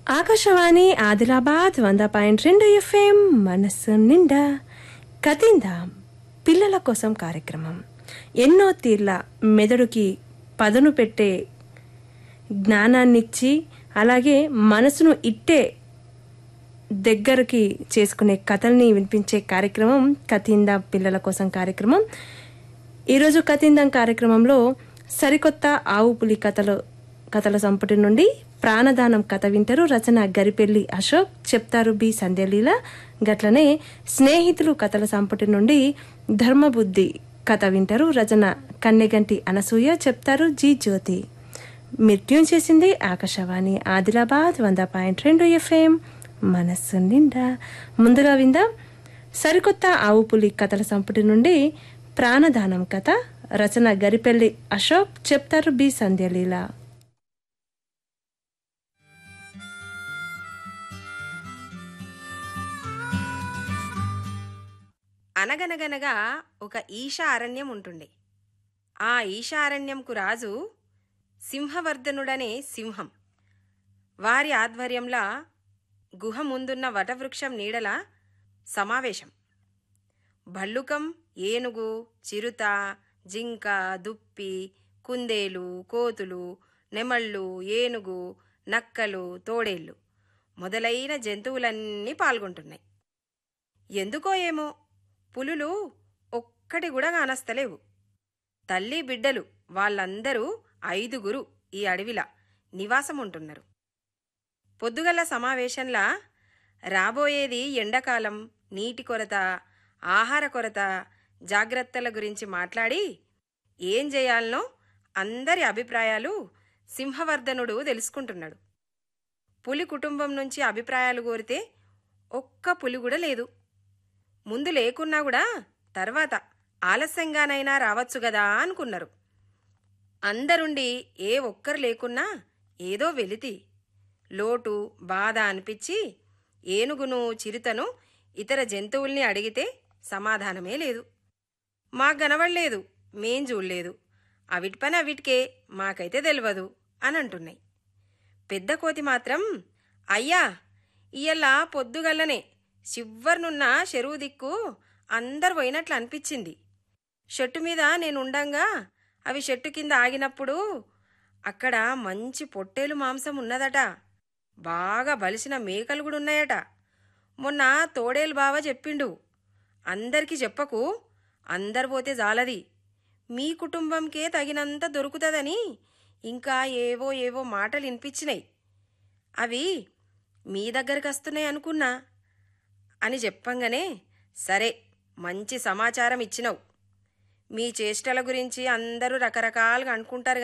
ఆకాశవాణి ఆదిలాబాద్ వంద పాయింట్ రెండు ఎఫ్ఎం మనస్సు నిండా కథిందాం పిల్లల కోసం కార్యక్రమం ఎన్నో తీర్ల మెదడుకి పదును పెట్టే జ్ఞానాన్నిచ్చి అలాగే మనసును ఇట్టే దగ్గరికి చేసుకునే కథల్ని వినిపించే కార్యక్రమం కథిందా పిల్లల కోసం కార్యక్రమం ఈరోజు కథిందం కార్యక్రమంలో సరికొత్త ఆవు పులి కథలు కథల సంపుటి నుండి ప్రాణదానం కథ వింటారు రచన గరిపెల్లి అశోక్ చెప్తారు బి సంధ్యలీల గట్లనే స్నేహితులు కథల సంపుటి నుండి ధర్మబుద్ధి కథ వింటారు రచన కన్నెగంటి అనసూయ చెప్తారు జి జ్యోతి మీరు ట్యూన్ చేసింది ఆకాశవాణి ఆదిలాబాద్ వంద పాయింట్ రెండు ఎఫ్ఎం మనస్సు నిండా ముందుగా విందాం సరికొత్త ఆవు పులి కథల సంపుటి నుండి ప్రాణదానం కథ రచన గరిపెల్లి అశోక్ చెప్తారు బి సంధ్యలీల అనగనగనగా ఒక ఈశా అరణ్యం ఉంటుండే ఆ ఈశారణ్యంకు రాజు సింహవర్ధనుడనే సింహం వారి ఆధ్వర్యంలో గుహ ముందున్న వటవృక్షం నీడల సమావేశం భల్లుకం ఏనుగు చిరుత జింక దుప్పి కుందేలు కోతులు నెమళ్ళు ఏనుగు నక్కలు తోడేళ్ళు మొదలైన జంతువులన్నీ పాల్గొంటున్నాయి ఎందుకో ఏమో పులులు ఒక్కటి కూడా కానస్తలేవు తల్లి బిడ్డలు వాళ్ళందరూ ఐదుగురు ఈ అడవిలా నివాసం ఉంటున్నారు పొద్దుగల సమావేశంలా రాబోయేది ఎండాకాలం నీటి కొరత ఆహార కొరత జాగ్రత్తల గురించి మాట్లాడి ఏం చేయాలనో అందరి అభిప్రాయాలు సింహవర్ధనుడు తెలుసుకుంటున్నాడు పులి కుటుంబం నుంచి అభిప్రాయాలు కోరితే ఒక్క పులి కూడా లేదు ముందు లేకున్నా కూడా తర్వాత ఆలస్యంగానైనా రావచ్చు గదా అనుకున్నారు అందరుండి ఏ ఒక్కరు లేకున్నా ఏదో వెలితి లోటు బాధ అనిపించి ఏనుగును చిరుతను ఇతర జంతువుల్ని అడిగితే సమాధానమే లేదు మాకు కనబడలేదు మేం చూడలేదు అవిటి పని అవిటికే మాకైతే తెలియదు అని అంటున్నాయి పెద్ద కోతి మాత్రం అయ్యా ఇయ్యల్ల పొద్దుగల్లనే చివ్వరనున్న చెరువు దిక్కు అందరు పోయినట్లు అనిపించింది చెట్టు మీద నేను ఉండంగా అవి చెట్టు కింద ఆగినప్పుడు అక్కడ మంచి పొట్టేలు మాంసం ఉన్నదట బాగా బలిసిన మేకలు కూడా ఉన్నాయట మొన్న తోడేలు బావ చెప్పిండు అందరికీ చెప్పకు అందరు పోతే జాలది మీ కుటుంబంకే తగినంత దొరుకుతుందని ఇంకా ఏవో ఏవో మాటలు వినిపించినాయి అవి మీ దగ్గరికి వస్తున్నాయి అనుకున్నా అని చెప్పంగానే సరే మంచి సమాచారం ఇచ్చినావు మీ చేష్టల గురించి అందరూ రకరకాలుగా అనుకుంటారు